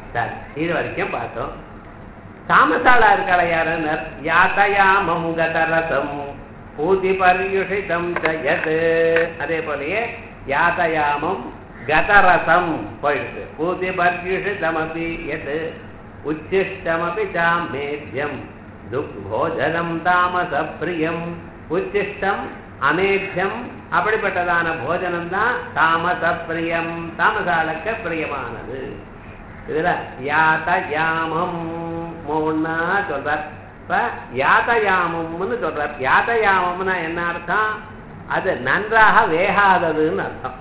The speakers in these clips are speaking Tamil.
சரி இது வரைக்கும் பார்த்தோம் தாமசாலா இருக்காள யாருன்னு யாத்தயாமம் கதரசம் பூதி பரியுஷிதம் ஜயத் அதே போலயே யாத்தயாமம் கதரசம் போயிடுது பூதி பர்யுஷிதமபி எத் உச்சிஷ்டமபி சாமேத்யம் துக்போஜனம் தாமச பிரியம் உச்சிஷ்டம் அமேத்தியம் அப்படிப்பட்டதான போஜனம் தான் தாமச பிரியம் தாமசாலக்க பிரியமானது இதுல யாத்தயாமம் மூணா சொல்றார் இப்ப யாத்தயாமம்னு சொல்றார் யாத்தயாமம்னா என்ன அர்த்தம் அது நன்றாக வேகாததுன்னு அர்த்தம்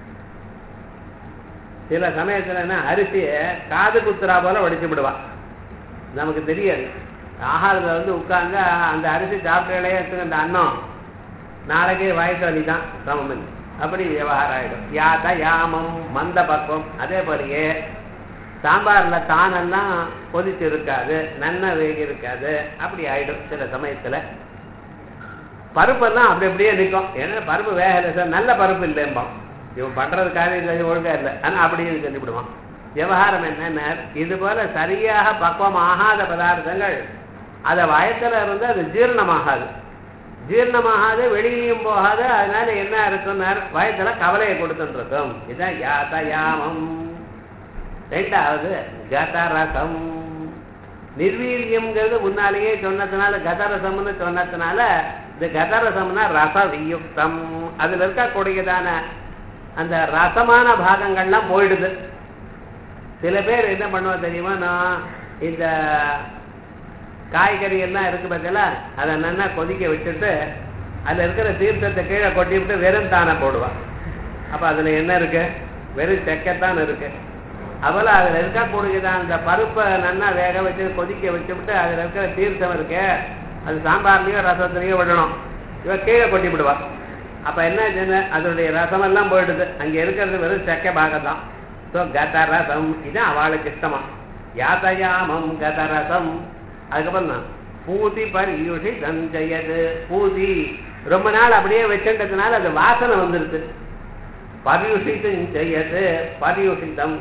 சில சமயத்துல என்ன அரிசியை காது குத்துறா போல வடிச்சு விடுவா நமக்கு தெரியாது ஆகாரத்தில் வந்து உட்கார்ந்து அந்த அரிசி சாப்பிட்டாலே அந்த அன்னம் நாளைக்கே வயசு வலி தான் சமம் அப்படி விவகாரம் ஆயிடும் யாத யாமம் மந்த பக்கம் அதே போலயே சாம்பார்ல தானெல்லாம் கொதிச்சு இருக்காது நன்ன வேகி இருக்காது அப்படி ஆயிடும் சில சமயத்துல பருப்பெல்லாம் அப்படி அப்படியே நிற்கும் ஏன்னா பருப்பு வேகலை சார் நல்ல பருப்பு இல்லைம்பான் இவன் பண்றது காரியம் ஒழுங்கா இல்லை ஆனா அப்படின்னு சொல்லிவிடுவான் விவகாரம் என்னன்னா இது போல சரியாக பக்குவம் ஆகாத பதார்த்தங்கள் அதை வயத்துல இருந்து அது ஜீரணமாகாது ஜீரணமாகாது வெளியும் போகாது அதனால என்ன இருக்குன்னார் வயத்துல கவலையை கொடுத்துட்டு இருக்கும் இதான் யாத்தயாமம் ரெண்டாவது கதரசம் நிர்வீரியம்ங்கிறது முன்னாலேயே சொன்னதுனால கதரசம்னு சொன்னதுனால இந்த கதரசம்னா ரச வியுக்தம் அதுல இருக்கக்கூடியதான அந்த ரசமான பாகங்கள்லாம் போயிடுது சில பேர் என்ன பண்ணுவா தெரியுமா நான் இந்த காய்கறி எல்லாம் இருக்கு பார்த்தல அதை நல்லா கொதிக்க வச்சுட்டு அதுல இருக்கிற தீர்த்தத்தை கீழே கொட்டி விட்டு வெறும் தானே போடுவான் அப்ப அதுல என்ன இருக்கு வெறும் செக்கத்தான் இருக்கு அவள அதுல இருக்கக்கூடியதான் அந்த பருப்பை நல்லா வேக வச்சு கொதிக்க வச்சு விட்டு அதுல இருக்கிற தீர்த்தம் இருக்கு அது சாம்பார்லயோ ரசத்துலயோ விடணும் இவ கீழே கொட்டி விடுவா அப்ப என்ன ஆச்சுன்னு அதனுடைய ரசம் எல்லாம் போயிடுது அங்க இருக்கிறது வெறும் செக்க பாகம் தான் ஸோ கதரசம் இதுதான் அவளுக்கு இஷ்டமா யாத்தயாமம் கதரசம் அதுக்கப்புறம் தான் பூதி பரியுஷி தஞ்சயது பூதி ரொம்ப நாள் அப்படியே வச்சுட்டதுனால அது வாசனை வந்துருது பரியுஷிதம் செய்யது பரியுஷிதம்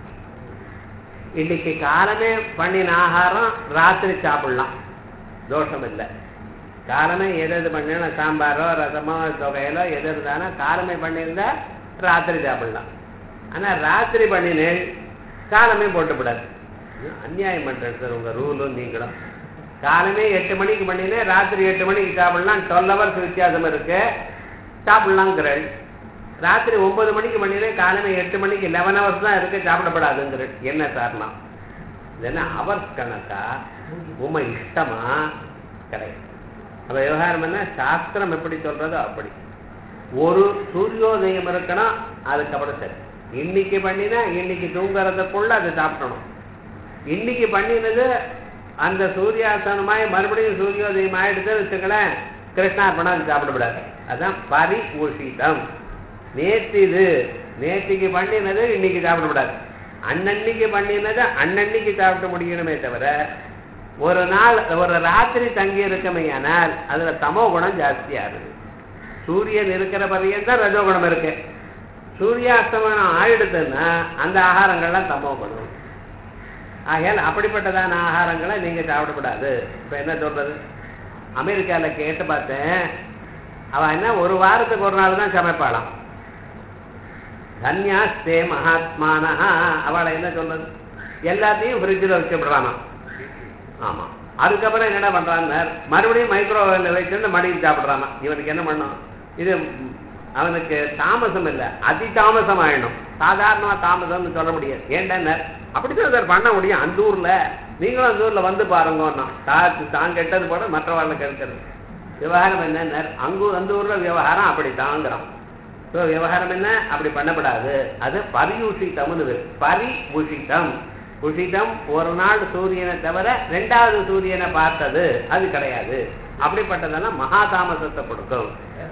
இன்னைக்கு காலமே பண்ணின ஆகாரம் ராத்திரி சாப்பிடலாம் தோஷம் இல்லை காலமே எது எது பண்ணினா சாம்பாரோ ரசமோ தொகையிலோ எது இருந்தாலும் காலமே பண்ணியிருந்தா ராத்திரி சாப்பிடலாம் ஆனா ராத்திரி பண்ணினேன் காலமே போட்டுவிடாது அநியாயம் பண்றேன் சார் உங்க ரூலும் நீங்களும் காலமே எட்டு மணிக்கு பண்ணினேன் ராத்திரி எட்டு மணிக்கு சாப்பிடலாம் டுவெல் ஹவர்ஸ் வித்தியாசம் இருக்கு சாப்பிடலாங்கிறேன் ராத்திரி ஒன்பது மணிக்கு பண்ணினேன் காலமே எட்டு மணிக்கு லெவன் ஹவர்ஸ் தான் இருக்கு சாப்பிடப்படாதுங்கிற என்ன காரணம் இது என்ன ஹவர்ஸ் கணக்கா உண்மை இஷ்டமா கிடையாது அப்ப விவகாரம் என்ன சாஸ்திரம் எப்படி சொல்றதோ அப்படி ஒரு சூரியோதயம் இருக்கணும் அதுக்கப்புறம் சரி இன்னைக்கு பண்ணினா இன்னைக்கு தூங்குறதுக்குள்ள அதை சாப்பிடணும் இன்னைக்கு பண்ணினது அந்த சூரியாசனமாய் மறுபடியும் சூரியோதயம் ஆயிடுதுன்னு வச்சுங்களேன் கிருஷ்ணார்பணம் அது சாப்பிடக்கூடாது அதான் பரி ஊஷிதம் நேற்று இது நேற்றுக்கு பண்ணினது இன்னைக்கு சாப்பிடக்கூடாது அன்னன்னைக்கு பண்ணினது அன்னன்னைக்கு சாப்பிட முடியணுமே தவிர ஒரு நாள் ஒரு ராத்திரி தங்கி இருக்கமையானால் அதுல தமோ குணம் ஜாஸ்தியா இருக்கு சூரியன் இருக்கிற பரியன் தான் ரஜோகுணம் இருக்கு சூரியாஸ்தமனம் ஆயிடுதுன்னா அந்த ஆகாரங்கள்லாம் தமோ குணம் ஆகையால் அப்படிப்பட்டதான ஆகாரங்களை நீங்க சாப்பிடக்கூடாது இப்ப என்ன சொல்றது அமெரிக்கால கேட்டு பார்த்தேன் அவ என்ன ஒரு வாரத்துக்கு ஒரு நாள் தான் சமைப்பாளாம் தன்யாஸ்தே மகாத்மானஹா அவளை என்ன சொல்றது எல்லாத்தையும் ஃப்ரிட்ஜில் வச்சு விடுறானா ஆமா அதுக்கப்புறம் என்னடா பண்றான்னு மறுபடியும் மைக்ரோவேவ்ல வச்சுட்டு மடியில் சாப்பிடுறானா இவனுக்கு என்ன பண்ணும் இது அவனுக்கு தாமசம் இல்லை அதி தாமசம் ஆயிடும் சாதாரணமா தாமசம்னு சொல்ல முடியாது ஏன்டா அப்படித்தான் சார் பண்ண முடியும் அந்த ஊர்ல நீங்களும் அந்த ஊர்ல வந்து பாருங்கன்னா தாத்து தான் கெட்டது போட மற்றவர்களுக்கு இருக்கிறது விவகாரம் என்ன அங்கு அந்த ஊர்ல விவகாரம் அப்படி தாங்கிறோம் ஸோ விவகாரம் என்ன அப்படி பண்ணப்படாது அது பரியூஷித்தம்னு பரிபூஷிதம் உஷிதம் ஒரு நாள் சூரியனை தவிர ரெண்டாவது சூரியனை பார்த்தது அது கிடையாது அப்படிப்பட்டதெல்லாம் மகா தாமசத்தை கொடுக்கும்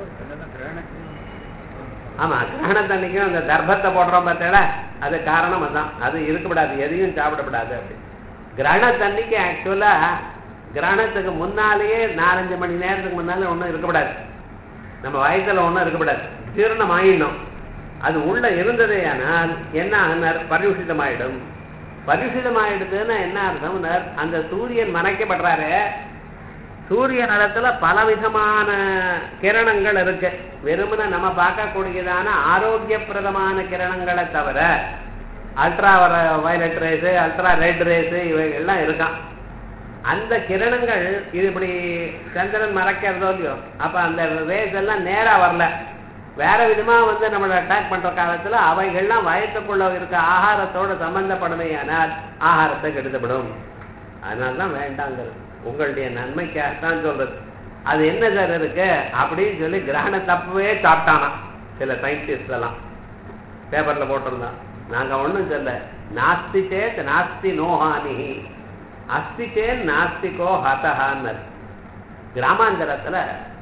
ஆமா கிரகணத்தன்னைக்கும் அந்த தர்ப்பத்தை போடுறோம் பார்த்தா அது காரணம் அதான் அது இருக்கக்கூடாது எதையும் சாப்பிடக்கூடாது அப்படி கிரகணத்தன்னைக்கு ஆக்சுவலா கிரகணத்துக்கு முன்னாலேயே நாலஞ்சு மணி நேரத்துக்கு முன்னாலே ஒன்றும் இருக்கக்கூடாது நம்ம வயசுல ஒன்றும் இருக்கக்கூடாது ஜீரணம் ஆயிடணும் அது உள்ள இருந்ததே ஆனால் என்ன ஆனார் பரிவுஷிதமாயிடும் பரிசுதமாயிடுதுன்னா என்ன அர்த்தம்னா அந்த சூரியன் மறைக்கப்படுறாரு சூரிய நிலத்துல பலவிதமான கிரணங்கள் இருக்கு வெறுமன நம்ம பார்க்கக்கூடியதான ஆரோக்கியப்பிரதமான கிரணங்களை தவிர ultra violet rays ultra red rays இவைகள்லாம் இருக்கான் அந்த கிரணங்கள் இது இப்படி சந்திரன் மறைக்கிறதோ இல்லையோ அப்ப அந்த ரேஸ் எல்லாம் நேரா வரல வேற விதமா வந்து நம்மளை அட்டாக் பண்ற காலத்துல அவைகள்லாம் வயத்துக்குள்ள இருக்க ஆகாரத்தோட சம்பந்தப்படுமையானால் ஆகாரத்தை கெடுத்துவிடும் அதனாலதான் வேண்டாங்கிறது உங்களுடைய நன்மைக்காகத்தான் சொல்றது அது என்ன சார் இருக்கு அப்படின்னு சொல்லி கிரகண தப்பவே சாப்பிட்டானா சில சயின்டிஸ்ட் எல்லாம் பேப்பர்ல போட்டிருந்தான் நாங்க ஒண்ணும் சொல்ல நாஸ்தி சேத் நாஸ்தி நோஹானி அஸ்தி சேத் நாஸ்திகோ ஹதஹான்னு கிராமாந்தரத்துல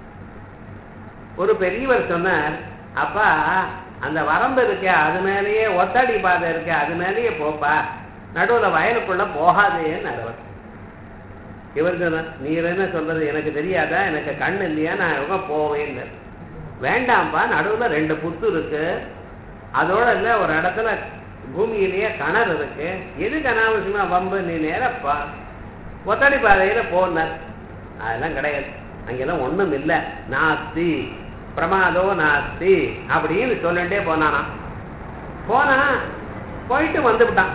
ஒரு பெரியவர் சொன்னார் அப்பா அந்த வரம்பு இருக்கே அது மேலேயே ஒத்தடி பாதை இருக்கே அது மேலேயே போப்பா நடுவுல வயலுக்குள்ள போகாதேன்னு அவர் இவர் சொன்னார் நீர் என்ன சொல்றது எனக்கு தெரியாதா எனக்கு கண் இல்லையா நான் எவ்வளோ போவேன்னு வேண்டாம்ப்பா நடுவுல ரெண்டு புத்து இருக்கு அதோட இல்ல ஒரு இடத்துல பூமியிலேயே கிணறு இருக்கு எதுக்கு அனாவசியமா வம்பு நீ நேரப்பா ஒத்தடி பாதையில போனார் அதெல்லாம் கிடையாது அங்கெல்லாம் ஒண்ணும் இல்லை நாஸ்தி பிரமாதோ நாஸ்தி அப்படின்னு சொல்லிட்டே போனானா போனா போயிட்டு வந்துவிட்டான்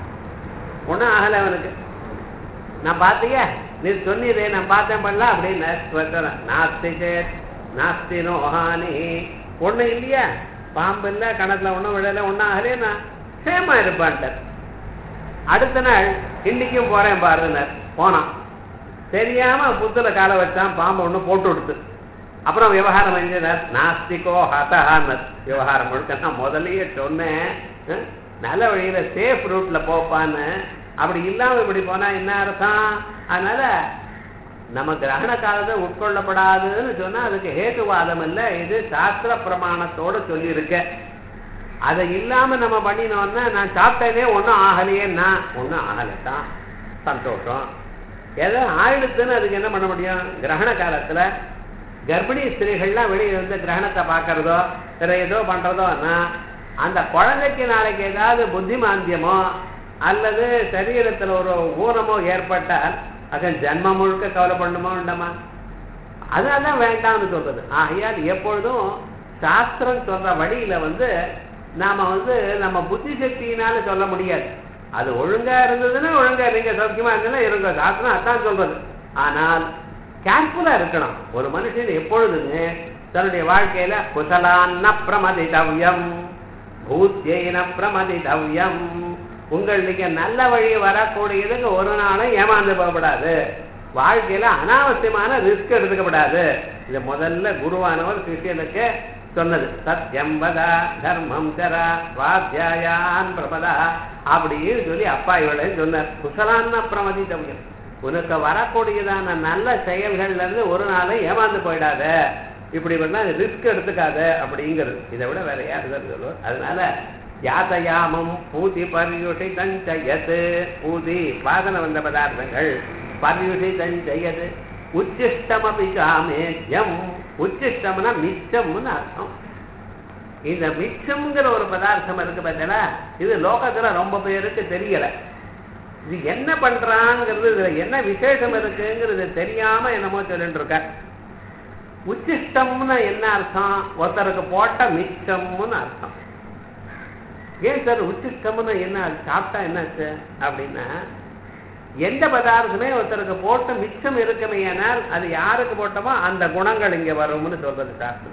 ஒன்றும் ஆகலை அவனுக்கு நான் பார்த்தியா நீ சொன்னீரே நான் பார்த்தேன் பண்ணல அப்படின்னு நாஸ்தி சேத் நாஸ்தி நோஹானி ஒண்ணு இல்லையா பாம்பு இல்ல கணக்குல ஒண்ணும் விழல ஒன்னும் ஆகலையா சேமா இருப்பான்ட்டார் அடுத்த நாள் இன்னைக்கும் போறேன் பாருன்னார் போனான் தெரியாம புத்துல காலை வச்சான் பாம்பு ஒண்ணு போட்டு கொடுத்து அப்புறம் விவகாரம் செஞ்சார் நாஸ்திகோ ஹதஹான்னர் விவகாரம் முழுக்க நான் முதல்லயே சொன்னேன் அஹ், நல்ல வழியில சேஃப் ரூட்ல போப்பான்னு அப்படி இல்லாம இப்படி போனா என்ன அர்த்தம் அதனால நம்ம கிரகண காலத்தை உட்கொள்ளப்படாதுன்னு சொன்னா அதுக்கு ஹேதுவாதம் இல்ல இது சாஸ்திர பிரமாணத்தோட சொல்லியிருக்க அதை இல்லாம நம்ம பண்ணினோம்னா நான் சாப்பிட்டதே ஒன்றும் ஆகலையேன்னா ஒன்றும் ஆகலைத்தான் சந்தோஷம் ஏதோ ஆயிடுத்துன்னு அதுக்கு என்ன பண்ண முடியும் கிரகண காலத்துல கர்ப்பிணி ஸ்திரீகள்லாம் வெளியே வந்து கிரகணத்தை பார்க்கறதோ வேற ஏதோ பண்றதோன்னா அந்த குழந்தைக்கு நாளைக்கு ஏதாவது புத்திமாந்தியமோ அல்லது சரீரத்துல ஒரு ஊனமோ ஏற்பட்டால் அதன் ஜன்மம் முழுக்க கவலைப்படணுமோ உண்டமா அதனால்தான் வேண்டாம்னு சொல்றது ஆகையால் எப்பொழுதும் சாஸ்திரம் சொல்ற வழியில வந்து நாம வந்து நம்ம புத்தி சக்தியினால சொல்ல முடியாது அது ஒழுங்கா இருந்ததுன்னா ஒழுங்கா நீங்க சௌக்கியமா இருந்தாலும் இருங்க சாஸ்திரம் அதான் சொல்றது ஆனால் கேர்ஃபுல்லா இருக்கணும் ஒரு மனுஷன் எப்பொழுதுமே தன்னுடைய வாழ்க்கையில குசலான்ன பிரமதிதவ்யம் பூத்தியன பிரமதிதவ்யம் உங்களுக்கு நல்ல வழி வரக்கூடியதுக்கு ஒரு நாளும் ஏமாந்து போகக்கூடாது வாழ்க்கையில அனாவசியமான ரிஸ்க் எடுத்துக்கப்படாது இது முதல்ல குருவானவர் சிஷியனுக்கு சொன்னது சத்யம் வதா தர்மம் சரா வாத்தியாயான் பிரபதா அப்படின்னு சொல்லி அப்பா இவளை சொன்னார் குசலான்ன பிரமதிதவ்யம் உனக்கு வரக்கூடியதான நல்ல செயல்கள்ல இருந்து ஒரு நாளும் ஏமாந்து போயிடாத இப்படி பண்ணா ரிஸ்க் எடுத்துக்காத அப்படிங்கிறது இதை விட வேற யாரு தான் சொல்லுவோம் அதனால யாத்தயாமம் பூதி பரியுஷை தஞ்சயத்து பூதி வாசனை வந்த பதார்த்தங்கள் பரியுஷை தஞ்சயது உச்சிஷ்டமபி காமேயம் உச்சிஷ்டம்னா மிச்சம்னு அர்த்தம் இந்த மிச்சம்ங்கிற ஒரு பதார்த்தம் இருக்கு பார்த்தீங்களா இது லோகத்துல ரொம்ப பேருக்கு தெரியல இது என்ன பண்றாங்கிறது இதுல என்ன விசேஷம் இருக்குங்கிறது தெரியாம என்னமோ சொல்லிட்டு இருக்க உச்சிஷ்டம்னு என்ன அர்த்தம் ஒருத்தருக்கு போட்ட மிச்சம்னு அர்த்தம் ஏன் சார் உச்சிஷ்டம்னு என்ன அது சாப்பிட்டா என்னாச்சு அப்படின்னா எந்த பதார்த்தமே ஒருத்தருக்கு போட்ட மிச்சம் இருக்குமையானால் அது யாருக்கு போட்டோமோ அந்த குணங்கள் இங்க வரும்னு சொல்றது சாஸ்திரம்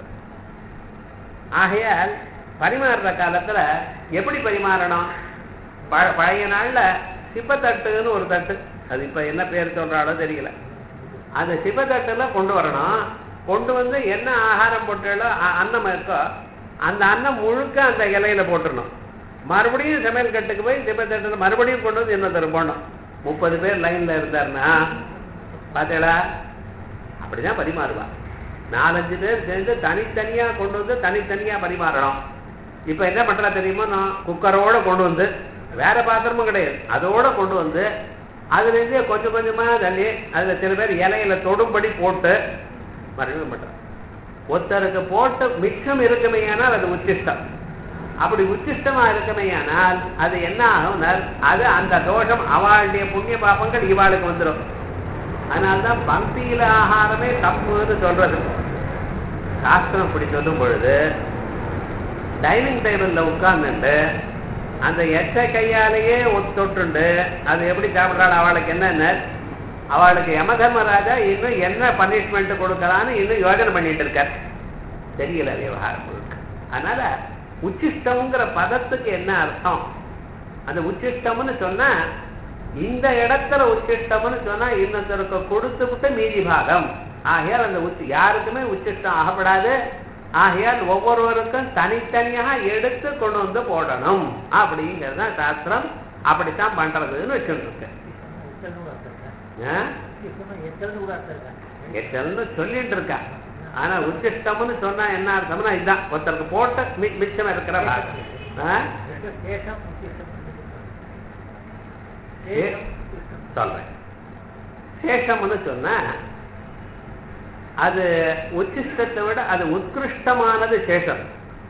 ஆகையால் பரிமாறுற காலத்துல எப்படி பரிமாறணும் ப- பழைய நாள்ல சிப்பத்தட்டுன்னு ஒரு தட்டு அது இப்ப என்ன பேர் சொல்றாலோ தெரியல அந்த சிப்பத்தட்டுல கொண்டு வரணும் கொண்டு வந்து என்ன ஆகாரம் போட்டாலோ அ- அன்னம் இருக்கோ அந்த அன்னம் முழுக்க அந்த இலையில போட்டுடணும் மறுபடியும் சமையல் கட்டுக்கு போய் சிப்பத்தட்டுல மறுபடியும் கொண்டு வந்து என்ன தரும் போடணும் முப்பது பேர் லைன்ல இருந்தாருன்னா பாத்தீங்களா அப்படிதான் பரிமாறுவா நாலஞ்சு பேர் சேர்ந்து தனித்தனியா கொண்டு வந்து தனித்தனியா பரிமாறணும் இப்ப என்ன பண்றா தெரியுமா நான் குக்கரோட கொண்டு வந்து வேற பாத்திரமும் கிடையாது அதோட கொண்டு வந்து அதுல இருந்து கொஞ்சம் கொஞ்சமா தள்ளி அதுல சில பேர் இலையில தொடும்படி போட்டு மறுபடியும் பண்றான் ஒருத்தருக்கு போட்டு மிச்சம் இருக்குமே ஆனால் அது உச்சிஷ்டம் அப்படி உச்சிஷ்டமா இருக்குமேயானால் அது என்ன ஆகும்னால் அது அந்த தோஷம் அவளுடைய புண்ணிய பாபங்கள் இவாளுக்கு வந்துடும் அதனால்தான் பந்தியில ஆகாரமே தப்புன்னு சொல்றது சாஸ்திரம் இப்படி சொல்லும் பொழுது டைனிங் டேபிள்ல உட்கார்ந்துட்டு அந்த எச்ச கையாலேயே தொட்டுண்டு அது எப்படி சாப்பிட்றாள் அவளுக்கு என்னென்ன அவளுக்கு யமதர்மராஜா இன்னும் என்ன பனிஷ்மெண்ட் கொடுக்கலான்னு இன்னும் யோஜனை பண்ணிட்டு இருக்கார் தெரியல விவகாரம் முழுக்க அதனால உச்சிஷ்டம்ங்கிற பதத்துக்கு என்ன அர்த்தம் அந்த உச்சிஷ்டம்னு சொன்னா இந்த இடத்துல உச்சிஷ்டம்னு சொன்னா இன்னொருத்தருக்கு கொடுத்து விட்டு மீதி பாகம் ஆகையால் அந்த உச்சி யாருக்குமே உச்சிஷ்டம் ஆகப்படாது ஆகையால் ஒவ்வொருவருக்கும் தனித்தனியாக எடுத்து கொண்டு வந்து போடணும் அப்படிங்கிறது தான் சாஸ்திரம் அப்படித்தான் பண்றதுன்னு வச்சுட்டு இருக்கேன் எட்டல்னு சொல்லிட்டு இருக்கா ஆனா உச்சிஷ்டம்னு சொன்னா என்ன அர்த்தம்னா இதுதான் ஒருத்தருக்கு போட்ட மி- மிச்சம் இருக்கிற பாகம் ஆ? சே- சொல்றேன் சேஷம்னு சொன்னா அது உச்சிஷ்டத்தை விட அது உத்கிருஷ்டமானது சேஷம்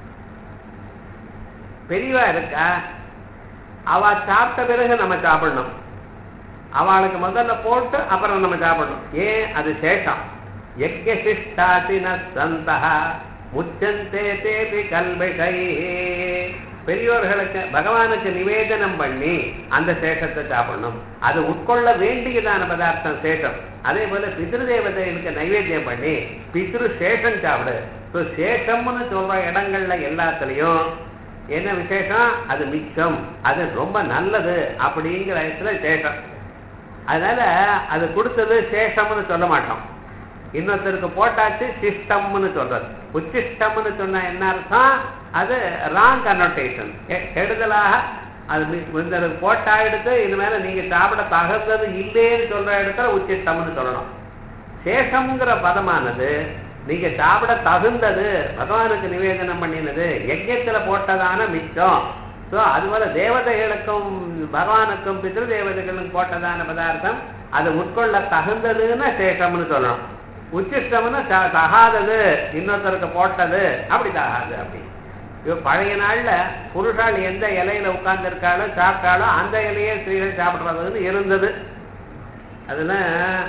பெரியவா இருக்கா அவ சாப்பிட்ட பிறகு நம்ம சாப்பிடணும் அவளுக்கு முதல்ல போட்டு அப்புறம் நம்ம சாப்பிடணும் ஏன் அது சேஷம் யஜ்யசிஷ்டாசின சந்தா முச்சந்தே தேபி கல்விகை பெரியோர்களுக்கு பகவானுக்கு நிவேதனம் பண்ணி அந்த சேஷத்தை சாப்பிடணும் அது உட்கொள்ள வேண்டியதான பதார்த்தம் சேஷம் அதே போல பித்ரு தேவதைகளுக்கு நைவேத்தியம் பண்ணி பித்ரு சேஷம் சாப்பிடு ஸோ சேஷம்னு சொல்ற இடங்கள்ல எல்லாத்துலயும் என்ன விசேஷம் அது மிச்சம் அது ரொம்ப நல்லது அப்படிங்கிற இடத்துல சேஷம் அதனால அது கொடுத்தது சேஷம்னு சொல்ல மாட்டோம் இன்னொருத்தருக்கு போட்டாச்சு சிஷ்டம்னு சொல்றது உச்சிஷ்டம்னு சொன்னா என்ன அர்த்தம் அது ராங் கன்னோட்டேஷன் கெடுதலாக அது மி- இந்தருக்கு போட்டா எடுத்து இனிமேல நீங்க சாப்பிட தகுந்தது இல்லைன்னு சொல்ற இடத்துல உச்சிஷ்டம்னு சொல்லணும் சேஷம்ங்கிற பதமானது நீங்க சாப்பிட தகுந்தது பகவானுக்கு நிவேதனம் பண்ணினது யஜ்யத்துல போட்டதான மிச்சம் ஸோ அதுபோல தேவதைகளுக்கும் பகவானுக்கும் பித்ரு தேவதைகளுக்கும் போட்டதான பதார்த்தம் அது உட்கொள்ள தகுந்ததுன்னு சேஷம்னு சொல்லணும் உச்சிஷ்டம்னு த- தகாதது இன்னொருத்தருக்கு போட்டது அப்படி தகாது அப்படி இப்போ பழைய நாள்ல புருஷால் எந்த இலையில உட்கார்ந்துருக்காளோ சாப்பிட்டாலோ அந்த இலையே ஸ்திரீகள் சாப்பிடுறதுன்னு இருந்தது அதெல்லாம்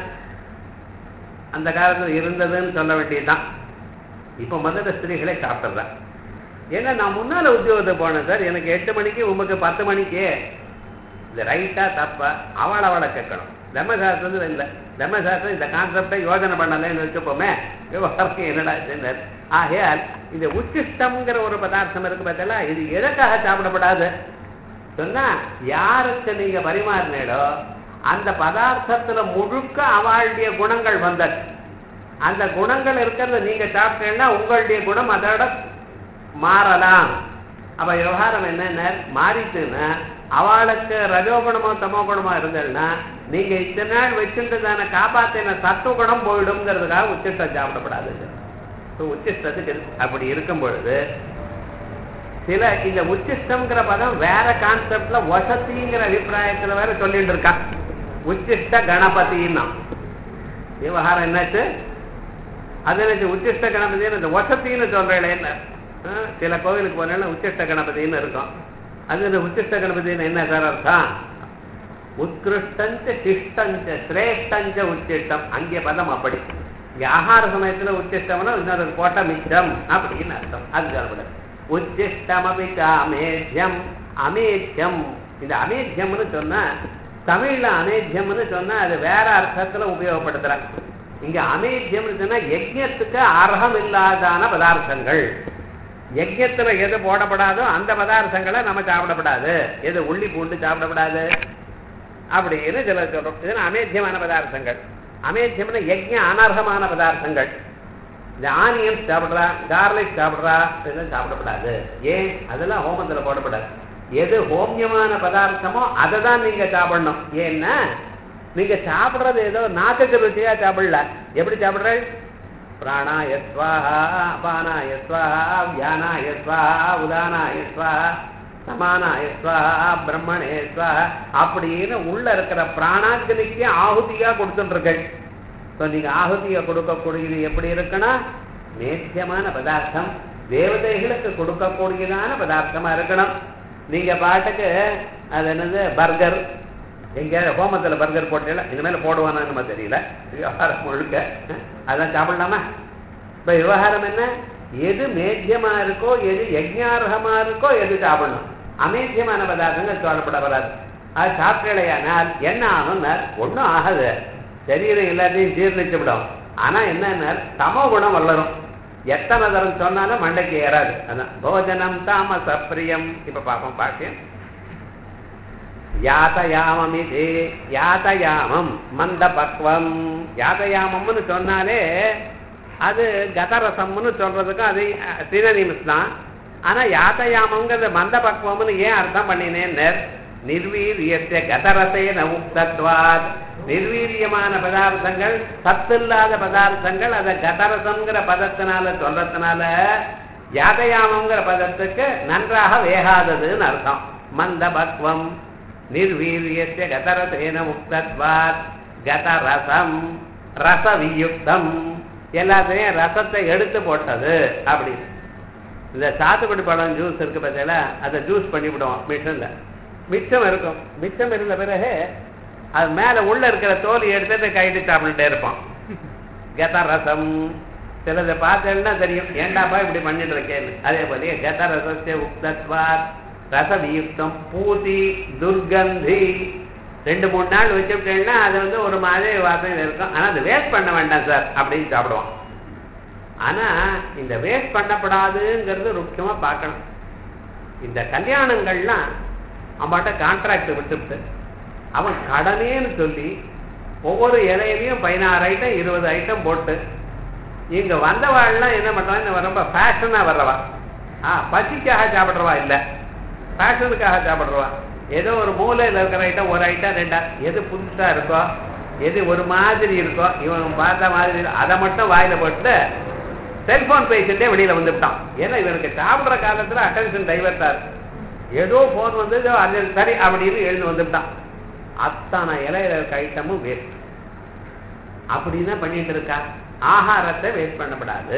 அந்த காலத்துல இருந்ததுன்னு சொல்ல வேண்டியதுதான் இப்ப முதல்ல ஸ்திரீகளே சாப்பிட்டுறேன் ஏன்னா நான் முன்னால உத்தியோகத்துக்கு போனேன் சார் எனக்கு எட்டு மணிக்கு உமக்கு பத்து மணிக்கு இது ரைட்டா தப்பா அவளை அவளை கேட்கணும் தர்மசாஸ்திரம் இல்லை தர்மசாஸ்திரம் இந்த கான்செப்டை யோஜனை பண்ணலன்னு வச்சுப்போமே விவகாரம் என்னடா இதுன்னு. ஆகையால் இந்த உச்சிஷ்டம்ங்கிற ஒரு பதார்த்தம் இருக்கு பார்த்தல இது எதற்காக சாப்பிடப்படாது சொன்னா யாருக்கு நீங்க பரிமாறினீடோ அந்த பதார்த்தத்துல முழுக்க அவளுடைய குணங்கள் வந்தது அந்த குணங்கள் இருக்கிறத நீங்க சாப்பிட்டீங்கன்னா உங்களுடைய குணம் அதோட மாறலாம் அப்ப விவகாரம் என்னென்ன மாறிட்டுன்னா அவளுக்கு ரஜோகுணமோ தமோ குணமோ இருந்ததுன்னா நீங்க இத்தனை நாள் வச்சிருந்ததான காப்பாத்தின சத்துவ குணம் போயிடுங்கிறதுக்காக உச்சிஷ்டம் சாப்பிடப்படாது So, உச்சிஷ்டத்துக்கு இருக்கு. அப்படி இருக்கும் பொழுது சில இந்த உச்சிஷ்டம்ங்கிற பதம் வேற கான்செப்ட்ல வசதிங்கிற அபிப்பிராயத்துல வேற சொல்லிட்டு இருக்கான் உச்சிஷ்ட கணபதினா விவகாரம் என்னாச்சு அது என்ன உச்சிஷ்ட கணபதினு இந்த வசத்தின்னு சொல்றேன் என்ன ஆ, சில கோவிலுக்கு போனா உச்சிஷ்ட கணபதினு இருக்கும் அது இந்த உச்சிஷ்ட கணபதினு என்ன சார் அர்த்தம் உத்கிருஷ்டஞ்ச சிஷ்டஞ்ச சிரேஷ்டஞ்ச உச்சிஷ்டம் அங்கே பதம் அப்படி இங்க ஆகார சமயத்துல உச்சிஷ்டம்னா இன்னொரு போட்ட மிச்சம் அப்படின்னு அர்த்தம் அது சொல்லப்படுது உச்சிஷ்டம் அமேத்தியம் அமேத்தியம் இந்த அமேத்தியம்னு சொன்னா தமிழ்ல அமேத்தியம்னு சொன்னா அது வேற அர்த்தத்துல உபயோகப்படுத்துறாங்க இங்க அமேத்தியம்னு சொன்னா யஜ்யத்துக்கு அர்ஹம் இல்லாதான பதார்த்தங்கள் யஜ்யத்துல எது போடப்படாதோ அந்த பதார்த்தங்களை நம்ம சாப்பிடப்படாது எது உள்ளி பூண்டு சாப்பிடப்படாது அப்படின்னு சில சொல்றோம் இதெல்லாம் அமேத்தியமான பதார்த்தங்கள் அமேத்தியம்னா யஜ்ய அனர்ஹமான பதார்த்தங்கள் இந்த ஆனியன் சாப்பிடுறா கார்லிக் சாப்பிடுறா இதெல்லாம் சாப்பிடப்படாது ஏன் அதெல்லாம் ஹோமத்துல போடப்படாது எது ஹோமியமான பதார்த்தமோ அதை தான் நீங்க சாப்பிடணும் ஏன்னா நீங்க சாப்பிடுறது ஏதோ நாக்குக்கு ருச்சியா சாப்பிடல எப்படி சாப்பிடுற பிராணா யஸ்வாஹா அபானா யஸ்வாஹா வியானா யஸ்வாஹா உதானா யஸ்வாஹா சமானா யஸ்வாஹா பிரம்மணே யஸ்வாஹா அப்படின்னு உள்ள இருக்கிற பிராணாக்னிக்கு ஆகுதியா கொடுத்துருக்கேன் ஸோ நீங்க ஆகுதியை கொடுக்கக்கூடியது எப்படி இருக்குன்னா நேத்தியமான பதார்த்தம் தேவதைகளுக்கு கொடுக்கக்கூடியதான பதார்த்தமா இருக்கணும் நீங்க பாட்டுக்கு அது என்னது பர்கர் எங்க ஹோமத்துல பர்கர் போட்டீங்களா இனிமேல் போடுவானா நம்ம தெரியல விவகாரம் முழுக்க அதான் சாப்பிடலாமா இப்ப விவகாரம் என்ன எது மேத்தியமா இருக்கோ எது யஜ்ஞார்ஹமா இருக்கோ எது சாப்பிடணும் அமேத்தியமான பதார்த்தங்கள் சொல்லப்பட வராது அது சாப்பிடலையானால் என்ன ஆகும்னா ஒன்றும் ஆகாது சரீரம் எல்லாத்தையும் ஜீர்ணிச்சு விடும் ஆனா என்னன்னா தமோ குணம் வளரும் எத்தனை தரம் சொன்னாலும் மண்டைக்கு ஏறாது அதான் போஜனம் தாமச பிரியம் இப்ப பார்ப்போம் பாக்கியம் யாத்தயாமம் இது யாத்தயாமம் மந்த பக்வம் யாத்தயாமம்னு சொன்னாலே அது கதரசம்னு சொல்றதுக்கும் அது சினனிம்ஸ் தான் ஆனா யாத்தயாமங்கிறது மந்த பக்வம்னு ஏன் அர்த்தம் பண்ணினேன்னு நிர்வீரியத்தை கதரசேன உக்தத்வாத் நிர்வீரியமான பதார்த்தங்கள் சத்தில்லாத பதார்த்தங்கள் அதை கதரசம்ங்கிற பதத்தினால சொல்றதுனால யாதயாமங்கிற பதத்துக்கு நன்றாக வேகாததுன்னு அர்த்தம் மந்த பக்வம் நிர்வீரியத்தை கதரசேன முக்தத்வாத் கதரசம் ரசவியுக்தம் எல்லாத்தையும் ரசத்தை எடுத்து போட்டது அப்படி இந்த சாத்துக்குடி பழம் ஜூஸ் இருக்கு பார்த்தீங்களா அதை ஜூஸ் பண்ணி விடுவோம் மிஷின்ல மிச்சம் இருக்கும் மிச்சம் இருந்த பிறகு அது மேல உள்ள இருக்கிற தோல் எடுத்துட்டு கைட்டு சாப்பிட்டுட்டே இருப்பான் கத ரசம் சிலதை பார்த்தேன்னா தெரியும் ஏண்டாப்பா இப்படி பண்ணிட்டு இருக்கேன்னு அதே போல கத ரசத்தை உக்தத்வாத் ரசவியுக்தம் பூதி துர்கந்தி ரெண்டு மூணு நாள் வச்சுட்டேன்னா அது வந்து ஒரு மாதிரி வாசனை இருக்கும் ஆனா அது வேஸ்ட் பண்ண வேண்டாம் சார் அப்படின்னு சாப்பிடுவான் ஆனா இந்த வேஸ்ட் பண்ணப்படாதுங்கிறது முக்கியமா பார்க்கணும் இந்த கல்யாணங்கள்லாம் அவன்கிட்ட கான்ட்ராக்ட் விட்டுவிட்டு அவன் கடனேன்னு சொல்லி ஒவ்வொரு இலையிலையும் பதினாறு ஐட்டம் இருபது ஐட்டம் போட்டு இங்க வந்தவாள்லாம் என்ன பண்றான் ரொம்ப ஃபேஷனா வர்றவா ஆ பசிக்காக சாப்பிட்றவா இல்ல ஃபேஷனுக்காக சாப்பிட்றவா ஏதோ ஒரு மூலையில் இருக்கிற ஐட்டம் ஒரு ஐட்டம் ரெண்டா எது புதுசா இருக்கோ எது ஒரு மாதிரி இருக்கோ இவன் பார்த்த மாதிரி அதை மட்டும் வாயில போட்டு செல்போன் பேசிட்டே வெளியில வந்துட்டான் ஏன்னா இவனுக்கு சாப்பிடுற காலத்துல அட்டென்ஷன் டைவர்ட்டா இருக்கு ஏதோ போன் வந்து அது சரி அப்படின்னு எழுந்து வந்துட்டான் அத்தனை இலையில இருக்க ஐட்டமும் வேஸ்ட் அப்படின்னா பண்ணிட்டு இருக்கா ஆகாரத்தை வேஸ்ட் பண்ணப்படாது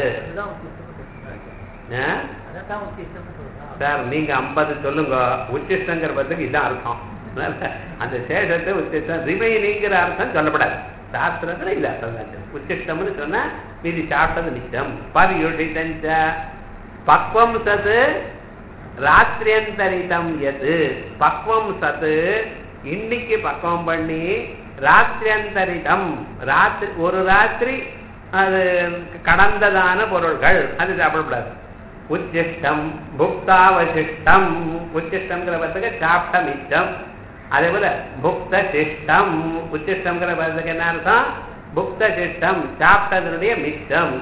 சார் நீங்க ஐம்பது சொல்லுங்க உச்சிஷ்டங்கிற பத்துக்கு இதான் அர்த்தம் அந்த சேஷத்தை உச்சிஷ்டம் ரிமைனிங்கிற அர்த்தம் சொல்லப்படாது சாஸ்திரத்துல இது அர்த்தம் தான் உச்சிஷ்டம்னு சொன்னா மீதி சாப்பிட்டது நிச்சயம் பரியுடித்தஞ்ச பக்வம் சது ராத்திரியந்தரிதம் எது பக்வம் சத்து இன்னைக்கு பக்குவம் பண்ணி ராத்திரியந்தரிதம் ராத்திரி ஒரு ராத்திரி அது கடந்ததான பொருள்கள் அது சாப்பிடக்கூடாது உச்சிஷ்டம் புக்தாவசிஷ்டம் உச்சிஷ்டம்ங்கிற பதத்துக்கு சாப்பிட்ட மிச்சம் அதே போல புக்த சிஷ்டம் உச்சிஷ்டம்ங்கிற பதத்துக்கு என்ன அர்த்தம் புக்த சிஷ்டம் சாப்பிட்டதனுடைய மிச்சம்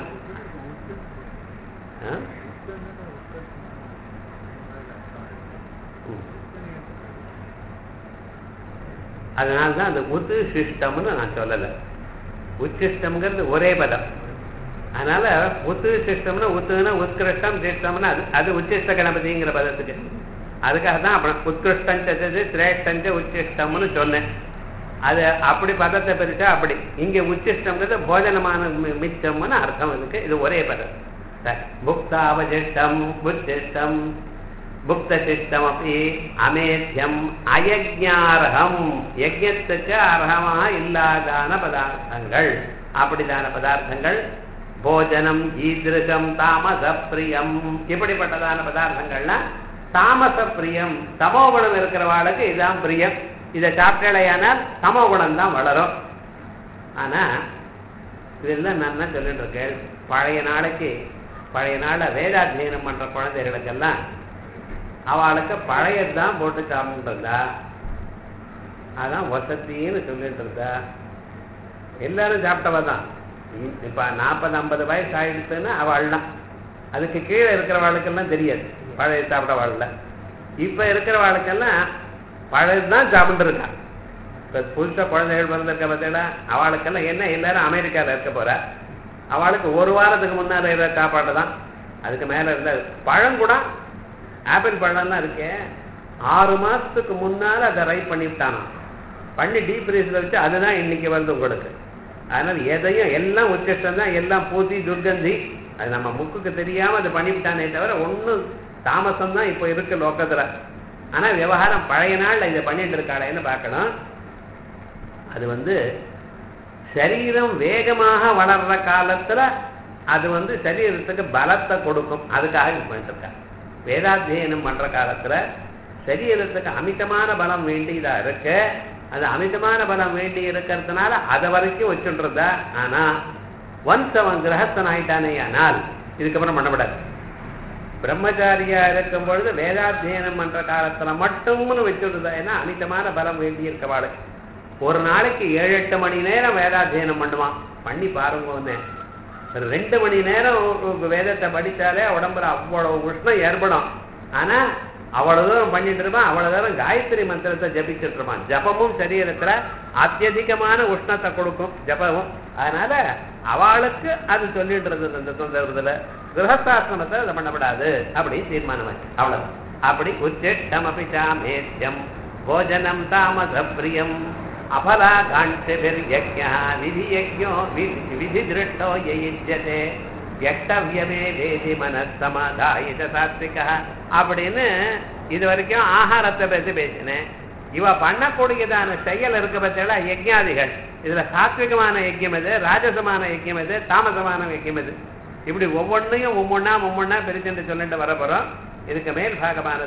அதனால தான் அந்த உத்து சிஷ்டம்னு நான் சொல்லலை உச்சிஷ்டம்ங்கிறது ஒரே பதம் அதனால உத்து சிஷ்டம்னா உத்துனா உத்கிருஷ்டம் சிஷ்டம்னா அது அது உச்சிஷ்ட கணபதிங்கிற பதத்துக்கு அதுக்காக தான் அப்புறம் உத்கிருஷ்டஞ்சது சிரேஷ்டஞ்ச உச்சிஷ்டம்னு சொன்னேன் அது அப்படி பதத்தை பிரிச்சா அப்படி இங்க உச்சிஷ்டம்ங்கிறது போஜனமான மிச்சம்னு அர்த்தம் இருக்கு இது ஒரே பதம் புக்தாவசிஷ்டம் உச்சிஷ்டம் புக்தசிஷ்டமப்பி அமேத்தியம் அயஜார்ஹம் யஜ்யத்துக்கு அர்ஹமாக இல்லாதான பதார்த்தங்கள் அப்படிதான பதார்த்தங்கள் போஜனம் ஈதிருஷம் தாமச பிரியம் இப்படிப்பட்டதான பதார்த்தங்கள்லாம் தாமச பிரியம் தமோகுணம் இருக்கிறவாளுக்கு இதுதான் பிரியம் இதை சாப்பிட்டலையானால் தமோகுணம் தான் வளரும் ஆனா இதெல்லாம் நான் என்ன சொல்லிட்டு இருக்கேன் பழைய நாளைக்கு பழைய நாள வேதாத்தியனம் பண்ற குழந்தைகளுக்கெல்லாம் அவளுக்கு பழையதுதான் போட்டு சாப்பிட்டு இருந்தா அதான் வசத்தின்னு சொல்லிட்டு இருந்தா எல்லாரும் சாப்பிட்டவ தான் இப்ப நாற்பது ஐம்பது வயசு ஆயிடுச்சுன்னா அவள்லாம் அதுக்கு கீழே இருக்கிறவாளுக்கெல்லாம் தெரியாது பழைய சாப்பிட வாழல இப்ப இருக்கிறவாளுக்கெல்லாம் பழையதுதான் சாப்பிட்டு இருக்கா இப்ப புதுசா குழந்தைகள் பிறந்திருக்க பார்த்தீங்களா அவளுக்கெல்லாம் என்ன எல்லாரும் அமெரிக்கால இருக்க போறா அவளுக்கு ஒரு வாரத்துக்கு முன்னால இருக்கிற சாப்பாடு தான் அதுக்கு மேல இருந்த பழம் கூட ஆப்பிள் பழம்லாம் இருக்கே ஆறு மாசத்துக்கு முன்னால அதை ரைப் பண்ணிவிட்டானா பண்ணி டீப் ஃப்ரீஸ்ல வச்சு அதுதான் இன்னைக்கு வருது உங்களுக்கு அதனால எதையும் எல்லாம் உச்சிஷ்டம் தான் எல்லாம் பூத்தி துர்கந்தி அது நம்ம முக்குக்கு தெரியாம அது பண்ணிவிட்டானே தவிர ஒண்ணும் தாமசம் தான் இப்போ இருக்கு லோக்கத்துல ஆனா விவகாரம் பழைய நாள்ல இதை பண்ணிட்டு இருக்காளேன்னு பார்க்கணும் அது வந்து சரீரம் வேகமாக வளர்ற காலத்துல அது வந்து சரீரத்துக்கு பலத்தை கொடுக்கும் அதுக்காக இது பண்ணிட்டு இருக்கா வேதாத்தியனம் பண்ற காலத்துல சரீரத்துக்கு அமிதமான பலம் வேண்டியதா இருக்கு அது அமிதமான பலம் வேண்டி இருக்கிறதுனால அதை வரைக்கும் வச்சுன்றதா ஆனா ஒன்ஸ் அவன் கிரகஸ்தன் ஆயிட்டானே ஆனால் இதுக்கப்புறம் பண்ணப்படாது பிரம்மச்சாரியா இருக்கும் பொழுது வேதாத்தியனம் பண்ற காலத்துல மட்டும்னு வச்சுடுதா ஏன்னா அமிதமான பலம் வேண்டி இருக்கவாடு ஒரு நாளைக்கு ஏழு எட்டு மணி நேரம் வேதாத்தியனம் பண்ணுவான் பண்ணி பாருங்க ஒண்ணு ஒரு ரெண்டு மணி நேரம் உ- வேதத்தை படிச்சாலே உடம்புல அவ்வளவு உஷ்ணம் ஏற்படும் ஆனா அவ்வளவு தூரம் பண்ணிட்டு இருப்பான் அவ்வளவு தூரம் காயத்ரி மந்திரத்தை ஜபிச்சுட்டு இருப்பான் ஜபமும் சரீரத்துல அத்தியதிகமான உஷ்ணத்தை கொடுக்கும் ஜபமும் அதனால அவளுக்கு அது சொல்லிடுறது இந்த சந்தர்ப்பத்துல கிரகஸ்தாசிரமத்தை அதை பண்ணப்படாது அப்படின்னு தீர்மானம் ஆச்சு அவ்வளவு அப்படி உச்சிட்டமபி சாமேத்யம் போஜனம் தாமச பிரியம் அபலா காண்டிபிர்யஜ்ஞா விதி யஜ்ஞோ விதி திருஷ்டோ யயுஜ்யதே வியக்தவியமே வேதி மனசமாதாயித சாத்விகா அப்படின்னு இது வரைக்கும் ஆகாரத்தை பற்றி பேசினேன் இவ பண்ணக்கூடியதான செயல் இருக்க பத்தியா யஜ்ஞாதிகள் இதுல சாத்விகமான யஜ்யம் எது ராஜசமான யஜ்யம் எது தாமசமான யஜ்யம் எது இப்படி ஒவ்வொன்றையும் ஒவ்வொன்னா ஒவ்வொன்னா பிரிச்சுட்டு சொல்லிட்டு வர போறோம் இதுக்கு மேல் பாகமான